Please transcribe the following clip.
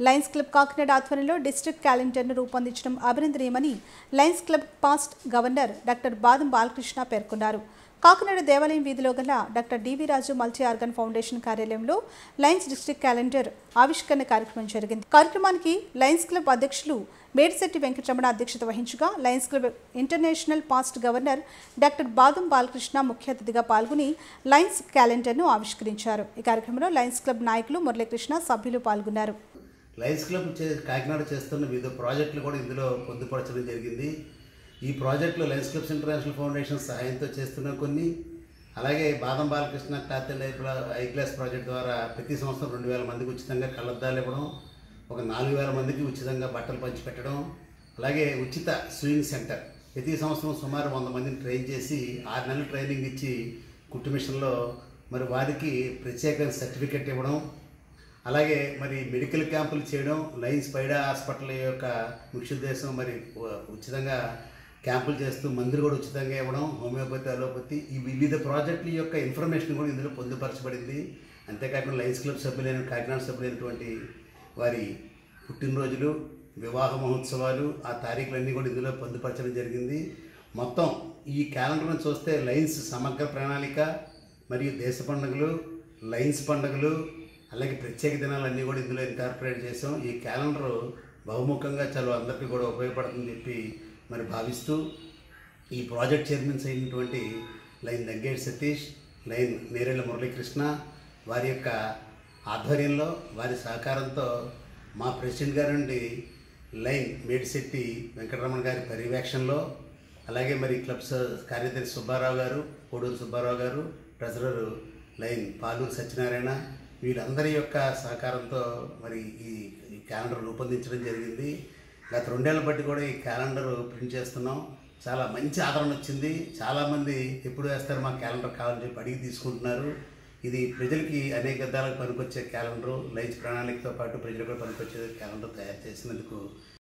Lions club Kakinada ఆధ్వర్యంలో district క్యాలెండర్ను రూపొందించడం అభినందనీయమని Lions Club past governor doctor Badam Balakrishna పేర్కొన్నారు కాకినాడ దేవాలయం వీధిలో గల doctor DV Raju multi organ foundation కార్యాలయంలో లయన్స్ డిస్ట్రిక్ట్ క్యాలెండర్ ఆవిష్కరణ కార్యక్రమం జరిగింది కార్యక్రమానికి లయన్స్ క్లబ్ అధ్యక్షులు మేడిశెట్టి వెంకటరమణ అధ్యక్షత వహించగా Lions Club International past governor doctor Badam Balakrishna ముఖ్య అతిథిగా పాల్గొని లయన్స్ క్యాలెండర్ను ఆవిష్కరించారు ఈ కార్యక్రమంలో లయన్స్ క్లబ్ నాయకులు మురళీకృష్ణ సభ్యులు పాల్గొన్నారు లయన్స్ క్లబ్ చే కాకినాడ చేస్తున్న వివిధ ప్రాజెక్టులు కూడా ఇందులో పొందుపరచడం జరిగింది ఈ ప్రాజెక్టులో లయన్స్ క్లబ్స్ ఇంటర్నేషనల్ ఫౌండేషన్ సహాయంతో చేస్తున్న కొన్ని అలాగే Badam Balakrishna cloth and eye గ్లా- ఐ గ్లాస్ ప్రాజెక్ట్ ద్వారా ప్రతి సంవత్సరం రెండు వేల మందికి ఉచితంగా కళ్ళద్దాలు ఇవ్వడం ఒక నాలుగు వేల మందికి ఉచితంగా బట్టలు పంచిపెట్టడం అలాగే ఉచిత స్వింగ్ సెంటర్ ప్రతి సంవత్సరం సుమారు వంద మందిని ట్రైన్ చేసి ఆరు నెలలు ట్రైనింగ్ ఇచ్చి కుట్టు మిషన్లో మరి వారికి ప్రత్యేక సర్టిఫికెట్ ఇవ్వడం అలాగే మరి మెడికల్ క్యాంపులు చేయడం లైన్స్ పైడా హాస్పిటల్ యొక్క ముఖ్య ఉద్దేశం మరి ఉ- ఉచితంగా క్యాంపులు చేస్తూ మందులు కూడా ఉచితంగా ఇవ్వడం హోమియోపతి అలోపతి ఈ వివిధ ప్రాజెక్టుల యొక్క ఇన్ఫర్మేషన్ కూడా ఇందులో పొందుపరచబడింది అంతేకాకుండా లైన్స్ క్లబ్ సభ్యులైన కాకినాడ సభ్యులైనటువంటి వారి పుట్టినరోజులు వివాహ మహోత్సవాలు ఆ తారీఖులన్నీ కూడా ఇందులో పొందుపరచడం జరిగింది మొత్తం ఈ క్యాలెండర్ను చూస్తే లైన్స్ సమగ్ర ప్రణాళిక మరియు దేశ పండుగలు లైన్స్ పండుగలు అలాగే ప్రత్యేక దినాలన్నీ కూడా ఇందులో ఇన్కార్పొరేట్ చేసాం ఈ క్యాలెండర్ బహుముఖంగా చాలా అందరికీ కూడా ఉపయోగపడుతుందని చెప్పి మరి భావిస్తూ ఈ ప్రాజెక్ట్ చైర్మన్స్ అయినటువంటి లైన్ దగ్గేటి సతీష్ లైన్ నేరేళ్ల మురళీకృష్ణ వారి యొక్క ఆధ్వర్యంలో వారి సహకారంతో మా ప్రెసిడెంట్ గారు నుండి లైన్ మేడిశెట్టి వెంకటరమణ గారి పర్యవేక్షణలో అలాగే మరి క్లబ్స్ కార్యదర్శి సుబ్బారావు గారు కోడూరు సుబ్బారావు గారు ట్రెజరర్ లైన్ పాలూరు సత్యనారాయణ వీళ్ళందరి యొక్క సహకారంతో మరి ఈ ఈ క్యాలెండర్ రూపొందించడం జరిగింది గత రెండేళ్ల బట్టి కూడా ఈ క్యాలెండర్ ప్రింట్ చేస్తున్నాం చాలా మంచి ఆదరణ వచ్చింది చాలామంది ఎప్పుడు వేస్తారు మా క్యాలెండర్ కావాలని చెప్పి అడిగి తీసుకుంటున్నారు ఇది ప్రజలకి అనేక విధాలకు పనికొచ్చే క్యాలెండర్ లైన్స్ ప్రణాళికతో పాటు ప్రజలకు కూడా పనికొచ్చే క్యాలెండర్ తయారు చేసినందుకు